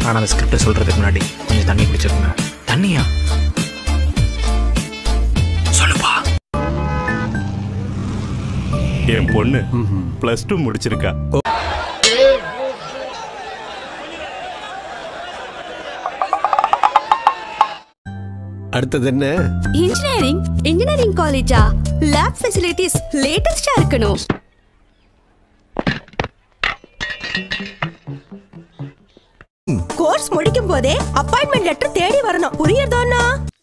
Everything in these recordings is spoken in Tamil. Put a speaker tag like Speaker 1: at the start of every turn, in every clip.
Speaker 1: ஆனால் அந்த ஸ்கிரிப்டை சொல்கிறதுக்கு முன்னாடி கொஞ்சம் தண்ணி குடிச்சிருங்க தண்ணியா சொல்லுப்பா
Speaker 2: என் பொண்ணு பிளஸ் டூ முடிச்சிருக்கா
Speaker 3: அடுத்தது என்ன
Speaker 4: இன்ஜினியரிங் இன்ஜினியரிங் காலேஜா லேப் ஃபெசிலிட்டிஸ் லேட்டஸ்டா இருக்கணும் கோர்ஸ் முடிக்கும் போதே அப்பாயின்மெண்ட் லெட்டர் தேடி வரணும் புரியுறதோன்னா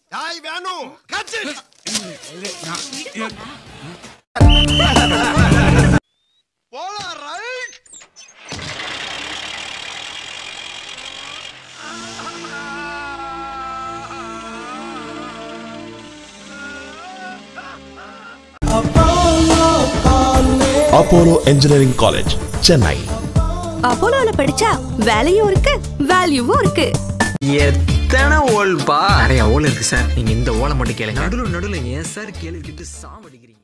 Speaker 5: அப்போலோ இன்ஜினியரிங் காலேஜ் சென்னை
Speaker 4: அப்போலோல படிச்சா வேலையும் இருக்கு வேல்யூவும் இருக்கு
Speaker 1: எத்தனை ஓல்பா நிறைய ஓல் இருக்கு சார் நீங்க இந்த ஓலை மட்டும் கேளுங்க நடுவில் நடுவில் ஏன் சார் கேள்விக்கிட்டு சாவடிக்கிறீங்க